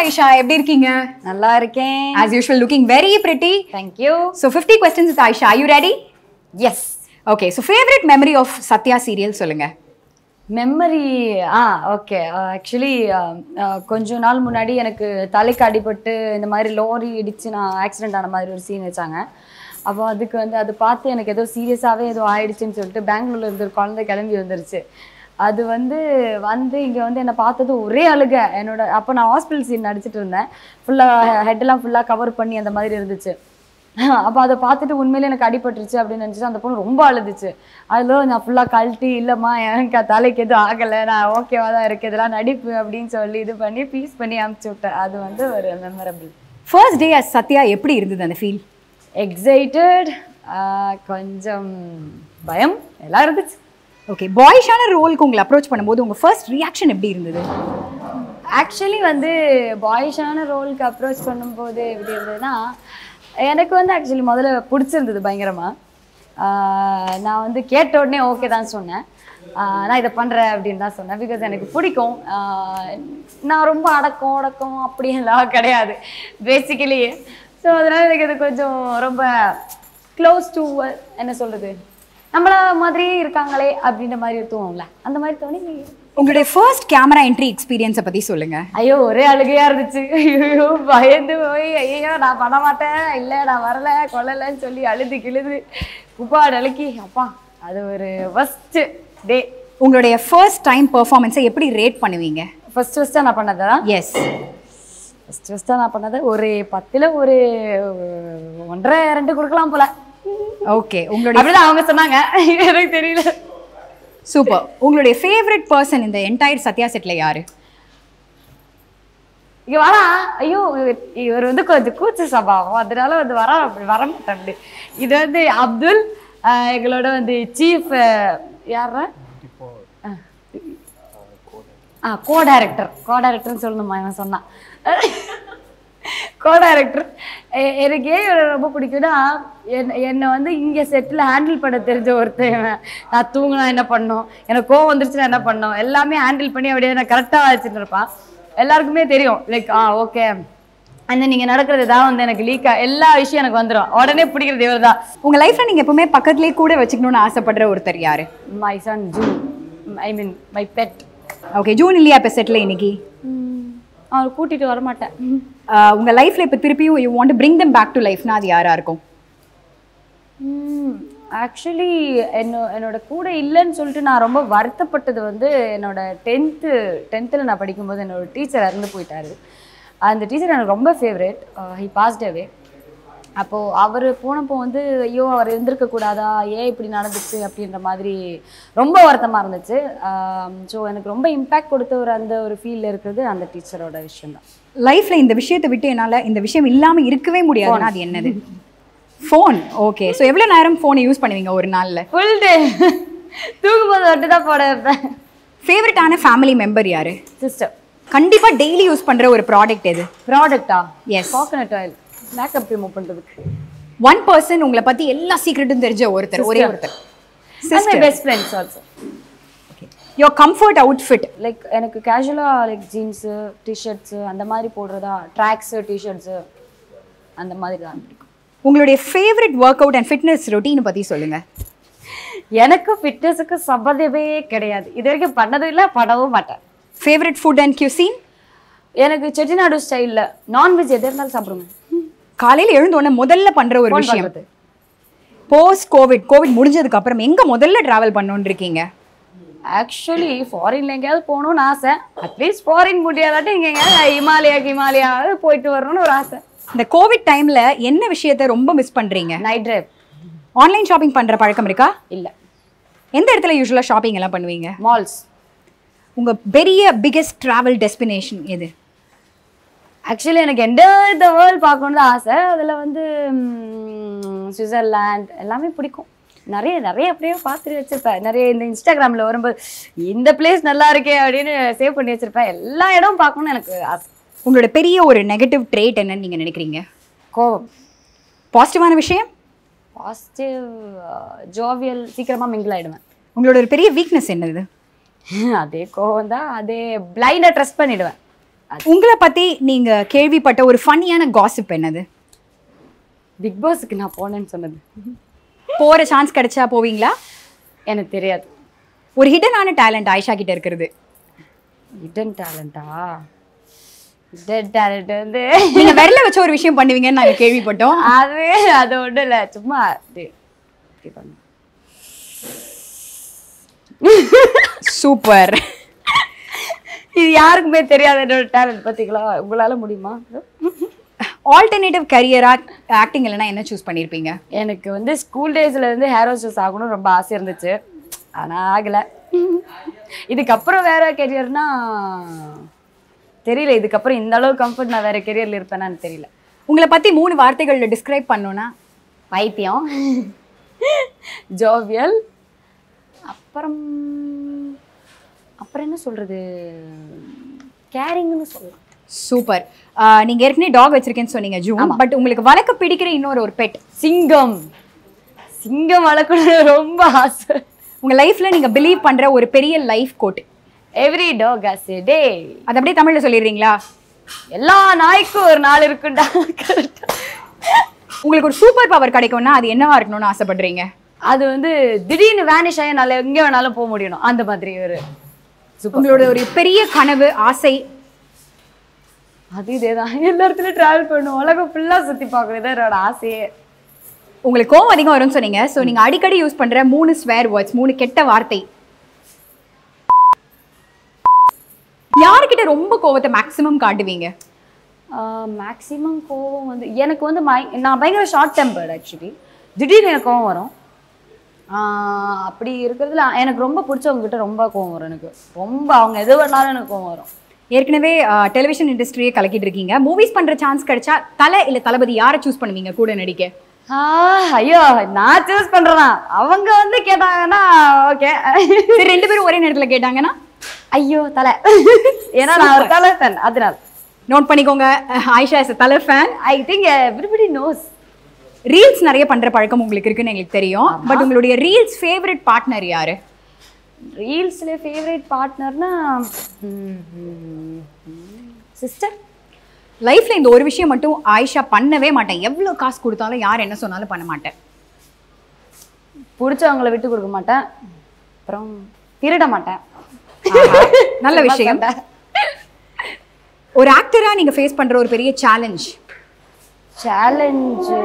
ஐஷா எப்படி இருக்கீங்க நல்லா இருக்கேன் as usual looking very pretty thank you so fifty questions with Aisha you ready yes okay so favourite memory of Sathya serial சொல்லுங்க memory ஆ okay actually கொஞ்ச நாள் முன்னாடி எனக்கு தலைக்கு அடிபட்டு இந்த மாதிரி லோரி இடிச்சு நான் ஆக்சிடென்ட் ஆன மாதிரி ஒரு சீன் வச்சாங்க அப்போ அதுக்கு வந்து அது பார்த்து எனக்கு ஏதோ சீரியஸாகவே ஏதோ ஆயிடுச்சுன்னு சொல்லிட்டு பெங்களூர்ல இருந்து ஒரு குழந்தை கிளம்பி வந்துருச்சு அது வந்து வந்து இங்கே வந்து என்னை பார்த்தது ஒரே அழுக என்னோட அப்போ நான் ஹாஸ்பிட்டல் சீன் நடிச்சிட்டு இருந்தேன் ஃபுல்லாக ஹெட்டெல்லாம் ஃபுல்லாக கவர் பண்ணி அந்த மாதிரி இருந்துச்சு அப்போ அதை பார்த்துட்டு உண்மையிலே எனக்கு அடிபட்டுருச்சு அப்படின்னு நினச்சிட்டு அந்த பொண்ணு ரொம்ப அழுதுச்சு அதில் நான் ஃபுல்லாக கழட்டி இல்லைம்மா எனக்கு தலைக்கு எதுவும் ஆகலை நான் ஓகேவா தான் இருக்கு இதெல்லாம் நடிப்பு அப்படின்னு சொல்லி இது பண்ணி பீஸ் பண்ணி அனுப்பிச்சி விட்டேன் அது வந்து ஒரு memorable first day as Sathya எப்படி இருந்தது அந்த ஃபீல் எக்ஸைட்டட் கொஞ்சம் பயம் எல்லாம் இருந்துச்சு ஓகே பாய்ஷான ரோலுக்கு உங்களை அப்ரோச் பண்ணும்போது உங்க ஃபர்ஸ்ட் ரியாக்ஷன் எப்படி இருந்தது ஆக்சுவலி வந்து பாய்ஸான ரோலுக்கு அப்ரோச் பண்ணும்போது எப்படி இருந்ததுன்னா எனக்கு வந்து ஆக்சுவலி முதல்ல பிடிச்சிருந்தது பயங்கரமாக நான் வந்து கேட்ட உடனே ஓகே தான் சொன்னேன் ஆஹ் நான் இதை பண்ணுறேன் அப்படின்னு தான் சொன்னேன் பிகாஸ் எனக்கு பிடிக்கும் ஆஹ் நான் ரொம்ப அடக்கம் அடக்கம் அப்படியெல்லாம் கிடையாது பேசிக்கலி ஸோ அதனால் எனக்கு அது கொஞ்சம் ரொம்ப க்ளோஸ் டு என்ன சொல்கிறது நம்மள மாதிரியே இருக்காங்களே அப்படின்ற மாதிரி தோணும்ல அந்த மாதிரி தோணி உங்களுடைய ஃபர்ஸ்ட் கேமரா என்ட்ரி எக்ஸ்பீரியன்ஸை பத்தி சொல்லுங்க ஐயோ ஒரே அழுகையா இருந்துச்சு ஐயோ பயந்து போய் ஐயோ நான் பண்ண மாட்டேன் இல்லை நான் வரல கொல்லலைன்னு சொல்லி அழுது கிழுது உப்பா நலுக்கி அப்பா அது ஒரு ஃபர்ஸ்ட் டே உங்களுடைய ஃபர்ஸ்ட் டைம் பெர்ஃபார்மன்ஸை எப்படி ரேட் பண்ணுவீங்க ஃபர்ஸ்ட் ஃபர்ஸ்ட்டாக நான் பண்ணதா எஸ் ஃபர்ஸ்ட் ஃபர்ஸ்ட்டாக நான் பண்ணது ஒரு பத்தில் ஒரு ஒன்றரை ரெண்டு கொடுக்கலாம் போல ஓகே உங்களுடைய அப்படிதான் அவங்க சொன்னாங்க எனக்கு தெரியல சூப்பர் உங்களுடைய ஃபேவரட் பர்சன் இந்த என்டையர் சத்யா செட்ல யாரு இங்க வரா ஐயோ இவர் இவர் வந்து கொஞ்சம் கூச்ச சபாவம் அதனால வந்து வர வர மாட்டேன் அப்படி இது வந்து அப்துல் ஆஹ் எங்களோட வந்து சீஃப் யாரா ஆ கோ டைரக்டர் கோ டைரக்டர்னு சொல்லணுமா இவன் சொன்னான் கோ டைரக்டர் எனக்கு ஏன் இவரை ரொம்ப பிடிக்கும்னா என் என்னை வந்து இங்கே செட்டில் ஹேண்டில் பண்ண தெரிஞ்ச ஒருத்தன் இவன். நான் தூங்கினா என்ன பண்ணோம் எனக்கு கோவம் வந்துருச்சுன்னா என்ன பண்ணோம் எல்லாமே ஹேண்டில் பண்ணி அப்படியே நான் கரெக்டாக வச்சுட்டு இருப்பான் எல்லாருக்குமே தெரியும் லைக் ஆ ஓகே அந்த நீங்கள் நடக்கிறது தான் வந்து எனக்கு லீக்கா எல்லா விஷயம் எனக்கு வந்துடும் உடனே பிடிக்கிறது இவர் தான் உங்க லைஃப்ல நீங்க எப்பவுமே பக்கத்துலயே கூட வச்சுக்கணும்னு ஆசைப்படுற ஒருத்தர் யாரு மை சன் ஜூ I mean my pet okay June இல்லையா இப்போ செட்டில் இன்னைக்கு அவர் கூட்டிட்டு வர மாட்டேன் ஆஹ் உங்க லைஃப்ல இப்போ திருப்பியும் you want bring them back to லைஃப்னா அது யாரா இருக்கும் ஆக்சுவலி என்ன என்னோட கூட இல்லைன்னு சொல்லிட்டு நான் ரொம்ப வருத்தப்பட்டது வந்து என்னோட டென்த்து டென்த்தில் நான் படிக்கும்போது என்னோட டீச்சர் இறந்து போயிட்டாரு அந்த டீச்சர் எனக்கு ரொம்ப ஃபேவரட் ஹி பாஸ்ட் அவே அப்போது அவர் போனப்போ வந்து ஐயோ அவர் இருந்திருக்க கூடாதா ஏன் இப்படி நடந்துச்சு அப்படின்ற மாதிரி ரொம்ப வருத்தமாக இருந்துச்சு ஸோ எனக்கு ரொம்ப இம்பேக்ட் கொடுத்த ஒரு அந்த ஒரு ஃபீல் இருக்கிறது அந்த டீச்சரோட விஷயம்தான் லைஃப்ல இந்த விஷயத்தை விட்டு என்னால இந்த விஷயம் இல்லாம இருக்கவே முடியாதுன்னா அது என்னது ஃபோன் ஓகே ஸோ எவ்வளவு நேரம் ஃபோனை யூஸ் பண்ணுவீங்க ஒரு நாள்ல ஃபுல் டே தூங்கும்போது மட்டும் தான் போட வைப்பேன் ஃபேவரட்டான ஃபேமிலி மெம்பர் யாரு சிஸ்டர் கண்டிப்பா டெய்லி யூஸ் பண்ற ஒரு ப்ராடக்ட் எது ப்ராடக்டா Yes. Coconut oil makeup remove பண்றதுக்கு ஒன் பர்சன் உங்களை பத்தி எல்லா சீக்ரெட்டும் தெரிஞ்ச ஒருத்தர் ஒரே ஒருத்தர் and my best friends also your comfort outfit like எனக்கு கேஷுவலாக லைக் ஜீன்ஸு டிஷர்ட்ஸு அந்த மாதிரி போடுறதா ட்ராக்ஸு டிஷர்ட்ஸு அந்த மாதிரி தான் பிடிக்கும் உங்களுடைய favourite work out and fitness routine பத்தி சொல்லுங்க எனக்கு ஃபிட்னஸுக்கு சம்மந்தமே கிடையாது இது வரைக்கும் பண்ணதும் இல்லை பண்ணவும் மாட்டேன் ஃபேவரட் ஃபுட் அண்ட் கியூசின் எனக்கு செட்டிநாடு ஸ்டைலில் நான்வெஜ் எது இருந்தாலும் சாப்பிடுவேன் காலையில எழுந்த உடனே முதல்ல பண்ற ஒரு Phone விஷயம் பண்றது. போஸ்ட் கோவிட் கோவிட் முடிஞ்சதுக்கு அப்புறம் எங்க முதல்ல டிராவல் பண்ணணும்னு இருக்கீங்க ஆக்சுவலி ஃபாரின்ல எங்கேயாவது போகணும்னு ஆசை அட்லீஸ்ட் ஃபாரின் முடியாதாட்டி இங்கே எங்கேயாவது ஹிமாலயா ஹிமாலயாவது போயிட்டு வரணும்னு ஒரு ஆசை இந்த கோவிட் டைம்ல என்ன விஷயத்தை ரொம்ப மிஸ் பண்றீங்க நைட் ட்ரைவ் ஆன்லைன் ஷாப்பிங் பண்ற பழக்கம் இருக்கா இல்லை எந்த இடத்துல யூஸ்வலா ஷாப்பிங் எல்லாம் பண்ணுவீங்க மால்ஸ் உங்க பெரிய பிகெஸ்ட் டிராவல் டெஸ்டினேஷன் எது ஆக்சுவலி எனக்கு எந்த இந்த வேர்ல்ட் பார்க்கணுன்னு தான் ஆசை அதில் வந்து ம், சுவிட்சர்லாண்ட் எல்லாமே பிடிக்கும் நிறைய நிறைய அப்படியே பார்த்துட்டு வச்சிருப்பேன் நிறைய இந்த இன்ஸ்டாகிராமில் வரும்போது இந்த பிளேஸ் நல்லா இருக்கே அப்படின்னு சேவ் பண்ணி வச்சிருப்பேன் எல்லா இடமும் பார்க்கணும்னு எனக்கு ஆசை உங்களோட பெரிய ஒரு நெகட்டிவ் ட்ரேட் என்னன்னு நீங்க நினைக்கிறீங்க கோவம் பாசிட்டிவான விஷயம் பாசிட்டிவ் ஜோவியல் சீக்கிரமாக மிங்கிள் ஆகிடுவேன் உங்களோட ஒரு பெரிய வீக்னஸ் என்னது அதே கோவம் தான் அதே பிளைண்டாக ட்ரெஸ் பண்ணிடுவேன் உங்களை பத்தி நீங்க கேள்விப்பட்ட ஒரு ஃபன்னியான காசிப் என்னது பிக் பாஸுக்கு நான் போனேன்னு சொன்னது போற சான்ஸ் கிடைச்சா போவீங்களா எனக்கு தெரியாது ஒரு ஹிடனான டேலண்ட் ஆயிஷா கிட்ட இருக்கிறது ஹிடன் டேலண்டா ஹிடன் டேலண்ட் வந்து நீங்க விரல வச்ச ஒரு விஷயம் பண்ணுவீங்கன்னு நாங்க கேள்விப்பட்டோம் அது அது ஒன்றும் இல்லை சும்மா இது இப்படி பண்ணு சூப்பர் இது யாருக்குமே தெரியாத என்னோட டேலண்ட் பார்த்தீங்களா உங்களால முடியுமா ஆல்டர்னேட்டிவ் கரியரா ஆக்டிங் இல்லைன்னா என்ன சூஸ் பண்ணிருப்பீங்க எனக்கு வந்து ஸ்கூல் டேஸ்ல இருந்து ஹேர் ஹோஸ்டஸ் ஆகணும்னு ரொம்ப ஆசை இருந்துச்சு ஆனா ஆகல இதுக்கப்புறம் வேற கெரியர்னா தெரியல இதுக்கப்புறம் இந்த அளவு கம்ஃபர்ட் நான் வேற கெரியர்ல இருப்பேனான்னு தெரியல உங்களை பத்தி மூணு வார்த்தைகள்ல டிஸ்கிரைப் பண்ணோம்னா பைத்தியம் ஜோவியல் அப்புறம் அப்புறம் என்ன சொல்றது கேரிங்னு சொல்லலாம் சூப்பர் நீங்க ஏற்கனவே டாக் வச்சிருக்கேன்னு சொன்னீங்க ஜூன் பட் உங்களுக்கு வளர்க்க பிடிக்கிற இன்னொரு ஒரு பெட் சிங்கம் சிங்கம் வளர்க்கணும்னு ரொம்ப ஆசை உங்க லைஃப்ல நீங்க பிலீவ் பண்ற ஒரு பெரிய life quote every dog has a day அது அப்படியே தமிழ்ல சொல்லிடுறீங்களா எல்லா நாய்க்கும் ஒரு நாள் இருக்குண்டா உங்களுக்கு ஒரு சூப்பர் பவர் கிடைக்கும்னா அது என்னவா இருக்கணும்னு ஆசைப்படுறீங்க அது வந்து திடீர்னு வேனிஷ் ஆகி என்னால எங்க வேணாலும் போக முடியணும் அந்த மாதிரி ஒரு உங்களோட ஒரு பெரிய கனவு ஆசை அது இதேதான் எல்லா இடத்துலயும் டிராவல் பண்ணும் உலகம் ஃபுல்லா சுத்தி பார்க்கறது என்னோட ஆசையே உங்களுக்கு கோவம் அதிகம் வரும்னு சொன்னீங்க ஸோ நீங்க அடிக்கடி யூஸ் பண்ற மூணு ஸ்வேர் வேர்ட்ஸ் மூணு கெட்ட வார்த்தை யாருக்கிட்ட ரொம்ப கோவத்தை மேக்ஸிமம் காட்டுவீங்க மேக்ஸிமம் கோவம் வந்து எனக்கு வந்து மை- நான் பயங்கர ஷார்ட் டெம்பர்ட் ஆக்சுவலி திடீர்னு எனக்கு கோவம் வரும் ஆஹ் அப்படி இருக்கிறதுல எனக்கு ரொம்ப பிடிச்சவங்க கிட்ட ரொம்ப கோவம் வரும் எனக்கு ரொம்ப அவங்க எது பண்ணாலும் எனக்கு கோவம் வரும் ஏற்கனவே டெலிவிஷன் இண்டஸ்ட்ரியே கலக்கிட்டு இருக்கீங்க மூவிஸ் பண்ற சான்ஸ் கிடைச்சா தலை இல்ல தளபதி யாரை சூஸ் பண்ணுவீங்க கூட நடிக்க ஆஹ் ஐயோ நான் சூஸ் பண்றேனா அவங்க வந்து கேட்டாங்கன்னா ஓகே சரி ரெண்டு பேரும் ஒரே நேரத்துல கேட்டாங்கன்னா ஐயோ தலை ஏன்னா நான் ஒரு தலை ஃபேன் அதனால நோட் பண்ணிக்கோங்க ah, Aisha is Thala fan I think everybody knows reels நிறைய பண்ற பழக்கம் உங்களுக்கு இருக்குன்னு எங்களுக்கு தெரியும் பட் உங்களுடைய ரீல்ஸ் ஃபேவரட் பார்ட்னர் யாரு ரீல்ஸ்ல ஃபேவரட் பார்ட்னர்னா சிஸ்டர் லைஃப்ல இந்த ஒரு விஷயம் மட்டும் ஆயிஷா பண்ணவே மாட்டேன் எவ்வளவு காசு கொடுத்தாலும் யார் என்ன சொன்னாலும் பண்ண மாட்டேன் பிடிச்சவங்கள விட்டு கொடுக்க மாட்டேன் அப்புறம் திருட மாட்டேன் ஆஹா, நல்ல விஷயம் ஒரு ஆக்டரா நீங்க ஃபேஸ் பண்ற ஒரு பெரிய சேலஞ்ச் சேலஞ்சு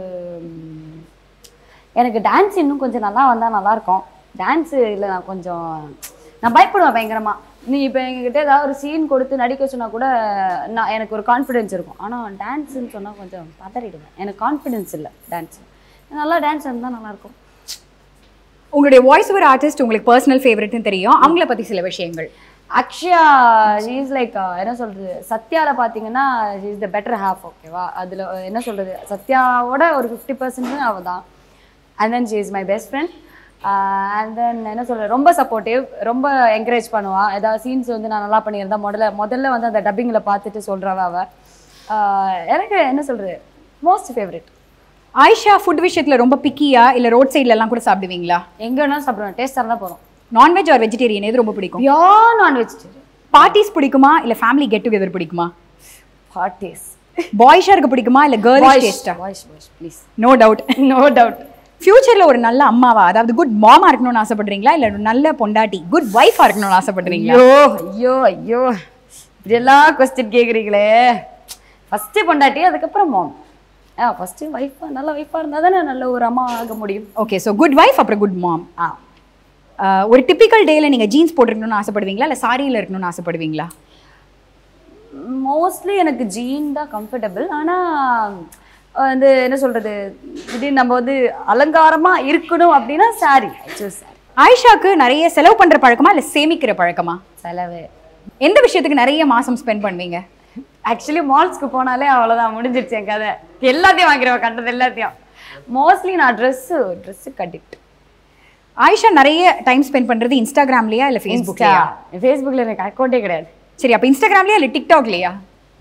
எனக்கு டான்ஸ் இன்னும் கொஞ்சம் நல்லா வந்தால் நல்லா இருக்கும் டான்ஸு இல்லை நான் கொஞ்சம் நான் பயப்படுவேன் பயங்கரமா நீ இப்போ எங்ககிட்ட ஏதாவது ஒரு சீன் கொடுத்து நடிக்க சொன்னா கூட நான் எனக்கு ஒரு கான்ஃபிடென்ஸ் இருக்கும் ஆனால் டான்ஸுன்னு சொன்னால் கொஞ்சம் பதறிடுவேன் எனக்கு கான்ஃபிடென்ஸ் இல்லை டான்ஸ் நல்லா டான்ஸ் இருந்தால் நல்லாயிருக்கும் உங்களுடைய வாய்ஸ் ஓவர் ஆர்டிஸ்ட் உங்களுக்கு பர்சனல் ஃபேவரட்னு தெரியும் அவங்கள பத்தி சில விஷயங்கள் அக்ஷயா இஸ் லைக் என்ன சொல்றது சத்யால பாத்தீங்கன்னா இஸ் த பெட்டர் ஹாஃப் ஓகேவா அதுல என்ன சொல்றது சத்யாவோட ஒரு ஃபிஃப்டி பர்சன்ட் அவ தான் and then she is my best friend and then என்ன சொல்றது ரொம்ப சப்போர்ட்டிவ் ரொம்ப என்கரேஜ் பண்ணுவா ஏதாவது சீன்ஸ் வந்து நான் நல்லா பண்ணியிருந்தா முதல்ல முதல்ல வந்து அந்த டப்பிங்கில் பார்த்துட்டு சொல்றவ அவ ஆஹ் எனக்கு என்ன சொல்றது மோஸ்ட் ஃபேவரட் ஆயிஷா ஃபுட் விஷயத்துல ரொம்ப பிக்கியா இல்ல ரோட் சைட்ல எல்லாம் கூட சாப்பிடுவீங்களா எங்க வேணாலும் சாப்பிடுவேன் டேஸ்டாக தான் போகிறோம் நான்வெஜ் ஆர் வெஜிடேரியன் எது ரொம்ப பிடிக்கும் யா நான் வெஜிடேரியன் பார்ட்டிஸ் பிடிக்குமா இல்ல ஃபேமிலி கெட் டுகெதர் பிடிக்குமா பார்ட்டிஸ் பாய்ஸா இருக்க பிடிக்குமா இல்ல கேர்ள்ஸ் டேஸ்டா voice voice please no doubt no doubt ஃபியூச்சர்ல ஒரு நல்ல அம்மாவா அதாவது குட் மாமா இருக்கணும்னு ஆசைப்படுறீங்களா இல்ல ஒரு நல்ல பொண்டாட்டி குட் வைஃபா இருக்கணும்னு ஆசைப்படுறீங்களா ஐயோ ஐயோ ஐயோ இப்படியெல்லாம் கொஸ்டின் கேட்குறீங்களே ஃபஸ்ட்டு பொண்டாட்டி அதுக்கப்புறம் மாம் ஆ ஃபஸ்ட்டு ஒய்ஃபா நல்ல ஒய்ஃபாக இருந்தால் தானே நல்ல ஒரு அம்மா ஆக முடியும் ஓகே ஸோ குட் வைஃப் அப்புறம் குட் மாம் ஆ ஒரு டிபிக்கல் டேல நீங்க ஜீன்ஸ் போட்டிருக்கணும்னு ஆசைப்படுவீங்களா இல்ல சாரியில இருக்கணும்னு ஆசைப்படுவீங்களா மோஸ்ட்லி எனக்கு ஜீன் தான் கம்ஃபர்டபுள் ஆனால் வந்து என்ன சொல்கிறது திடீர்னு நம்ம வந்து அலங்காரமாக இருக்கணும் அப்படின்னா சாரி சூஸ் சாரி ஆயிஷாக்கு நிறைய செலவு பண்ற பழக்கமா இல்ல சேமிக்கிற பழக்கமா செலவு எந்த விஷயத்துக்கு நிறைய மாசம் ஸ்பெண்ட் பண்ணுவீங்க ஆக்சுவலி மால்ஸ்க்கு போனாலே அவ்வளோதான் முடிஞ்சிருச்சு என் கதை எல்லாத்தையும் வாங்கிடுவேன் கண்டது எல்லாத்தையும் மோஸ்ட்லி நான் ட்ரெஸ்ஸு ட்ரெஸ்ஸு கட்டிட்டு ஆயிஷா நிறைய டைம் ஸ்பெண்ட் பண்றது இன்ஸ்டாகிராம்லயா இல்ல ஃபேஸ்புக்லயா ஃபேஸ்புக்கில் எனக்கு அக்கௌண்ட்டே கிடையாது சரி அப்ப இன்ஸ்டாகிராம்லயா இல்ல டிக்டாக்லயா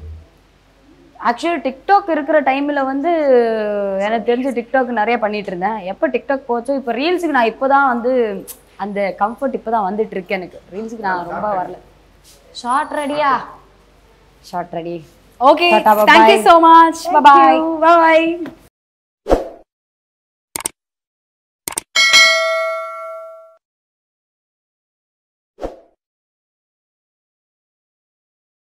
ஆக்சுவலி டிக்டாக் இருக்கிற டைமில் வந்து எனக்கு தெரிஞ்சு டிக்டாக் நிறைய பண்ணிட்டு இருந்தேன் எப்போ டிக்டாக் போச்சோ இப்போ ரீல்ஸுக்கு நான் இப்போ தான் வந்து அந்த கம்ஃபர்ட் இப்போ தான் வந்துட்டு இருக்கு எனக்கு ரீல்ஸுக்கு நான் ரொம்ப வரல ஷார்ட் ரெடியா shot ready okay Tata, bye-bye. Thank you so much Thank bye you. Bye